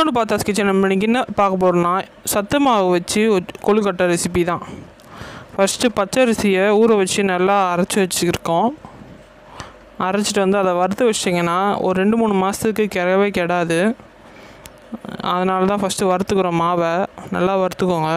welcome to பாத்தாஸ் kitchen நம்ம இன்னைக்கு என்ன பார்க்க போகிறோம்னா சத்து மாவு வச்சு ஒரு கொழுக்கட்டை ரெசிபி தான் ஃபஸ்ட்டு பச்சரிசியை ஊற வச்சு நல்லா அரைச்சி வச்சுருக்கோம் அரைச்சிட்டு வந்து அதை வறுத்து வச்சிட்டிங்கன்னா ஒரு ரெண்டு மூணு மாதத்துக்கு கிடவே கிடாது அதனால தான் ஃபஸ்ட்டு வறுத்துக்கிறோம் மாவை நல்லா வறுத்துக்கோங்க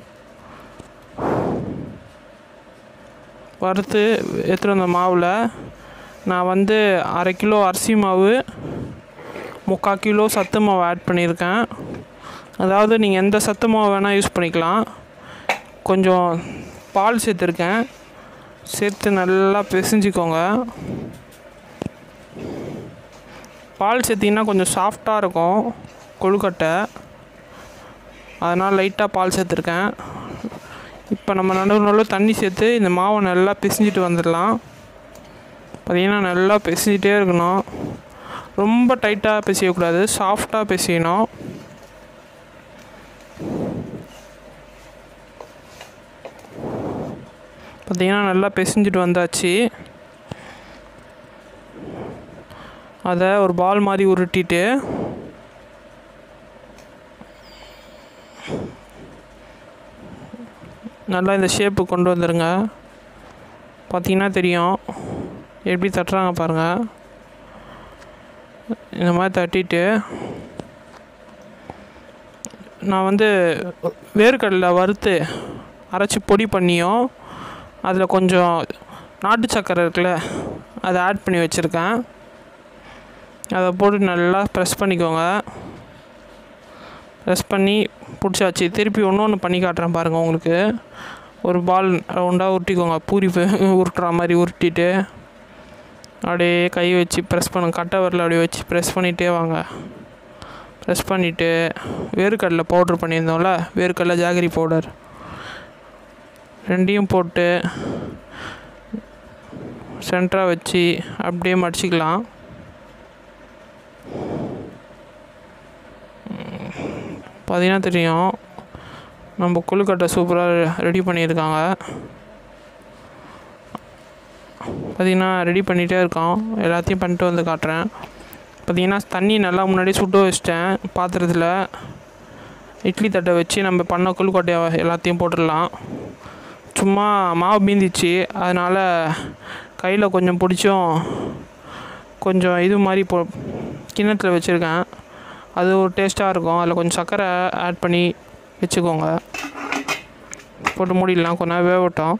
வறுத்து எடுத்துகிட்டு வந்த மாவில் நான் வந்து அரை கிலோ அரிசி மாவு முக்கால் கிலோ சத்து மாவு ஆட் பண்ணியிருக்கேன் அதாவது நீங்கள் எந்த சத்து மாவு வேணால் யூஸ் பண்ணிக்கலாம் கொஞ்சம் பால் சேர்த்துருக்கேன் சேர்த்து நல்லா பிசைஞ்சிக்கோங்க பால் சேர்த்திங்கன்னா கொஞ்சம் சாஃப்டாக இருக்கும் கொழுக்கட்டை அதனால் லைட்டாக பால் சேர்த்துருக்கேன் இப்போ நம்ம நடுவு நடுவில் தண்ணி சேர்த்து இந்த மாவை நல்லா பிசைஞ்சிட்டு வந்துடலாம் பார்த்திங்கன்னா நல்லா பிசைஞ்சிட்டே இருக்கணும் ரொம்ப டைட்டாக பிசையக்கூடாது சாஃப்டாக பிசையணும் பார்த்திங்கன்னா நல்லா பிசைஞ்சிட்டு வந்தாச்சு அதை ஒரு பால் மாதிரி உருட்டிட்டு நல்லா இந்த ஷேப்பு கொண்டு வந்துடுங்க பார்த்தீங்கன்னா தெரியும் எப்படி தட்டுறாங்க பாருங்கள் இந்த மாதிரி தட்டிட்டு நான் வந்து வேர்க்கடலை வறுத்து அரைச்சி பொடி பண்ணியும் அதில் கொஞ்சம் நாட்டு சக்கரை இருக்குல்ல அதை ஆட் பண்ணி வச்சுருக்கேன் அதை போட்டு நல்லா ப்ரெஸ் பண்ணிக்கோங்க ப்ரெஸ் பண்ணி பிடிச்சாச்சு திருப்பி ஒன்று ஒன்று பண்ணி காட்டுறேன் பாருங்கள் உங்களுக்கு ஒரு பால் ரவுண்டாக உருட்டிக்கோங்க பூரி உருட்டுற மாதிரி உருட்டிட்டு அப்படியே கை வச்சு ப்ரெஸ் பண்ண கட்டை வரல அப்படியே வச்சு ப்ரெஸ் பண்ணிகிட்டே வாங்க ப்ரெஸ் பண்ணிவிட்டு வேர்க்கடலை பவுட்ரு பண்ணியிருந்தோம்ல வேர்க்கடலை ஜாகரி பவுடர் ரெண்டையும் போட்டு சென்டராக வச்சு அப்படியே மடிச்சிக்கலாம் பார்த்தீங்கன்னா தெரியும் நம்ம கொழுக்கட்டை சூப்பராக ரெடி பண்ணியிருக்காங்க பார்த்திங்கன்னா ரெடி பண்ணிகிட்டே இருக்கோம் எல்லாத்தையும் பண்ணிட்டு வந்து காட்டுறேன் பார்த்திங்கன்னா தண்ணி நல்லா முன்னாடி சுட்டு வச்சிட்டேன் பாத்திரத்தில் இட்லி தட்டை வச்சு நம்ம பண்ண கொழுக்கட்டையை எல்லாத்தையும் போட்டுடலாம் சும்மா மாவு மீந்திச்சு அதனால் கையில் கொஞ்சம் பிடிச்சும் கொஞ்சம் இது மாதிரி போ கிண்ணத்தில் வச்சுருக்கேன் அது ஒரு டேஸ்ட்டாக இருக்கும் அதில் கொஞ்சம் சர்க்கரை ஆட் பண்ணி வச்சுக்கோங்க போட்டு மூடிடலாம் கொஞ்ச நேரம் வேகட்டும்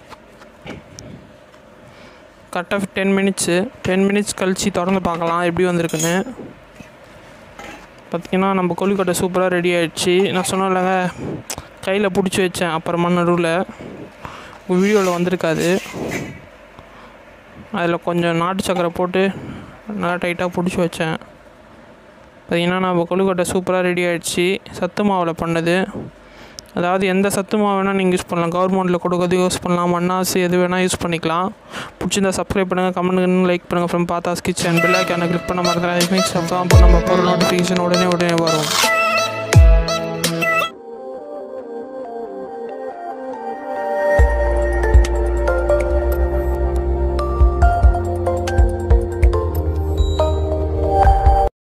கரெக்டாக டென் மினிட்ஸு டென் மினிட்ஸ் கழித்து திறந்து பார்க்கலாம் எப்படி வந்திருக்குன்னு பார்த்திங்கன்னா நம்ம கொழுக்கட்டை சூப்பராக ரெடி ஆகிடுச்சு நான் சொன்னேன்லங்க கையில் பிடிச்சி வச்சேன் அப்புறமா நடுவில் வீடியோவில் வந்திருக்காது அதில் கொஞ்சம் நாட்டு சக்கரை போட்டு நல்லா டைட்டாக பிடிச்சி வச்சேன் பார்த்திங்கன்னா நம்ம கொழுக்கட்டை சூப்பராக ரெடி ஆகிடுச்சு சத்து மாவில் பண்ணது அதாவது எந்த சத்து மாவு வேணால் நீங்கள் யூஸ் பண்ணலாம் கவர்மெண்ட்டில் கொடுக்கறது யூஸ் பண்ணலாம் மண்ணாசு எது வேணால் யூஸ் பண்ணிக்கலாம் பிடிச்சிருந்தா சப்ஸ்கிரைப் பண்ணுங்கள் கமெண்ட் லைக் பண்ணுங்கள் ஃப்ரம் பாத்தாஸ் கிச்சன் பெல் ஐக்கானை கிளிக் பண்ண மறந்துடாதீங்க சப்தான் நம்ம போகிற நோட்டிஃபிகேஷன் உடனே உடனே வரும்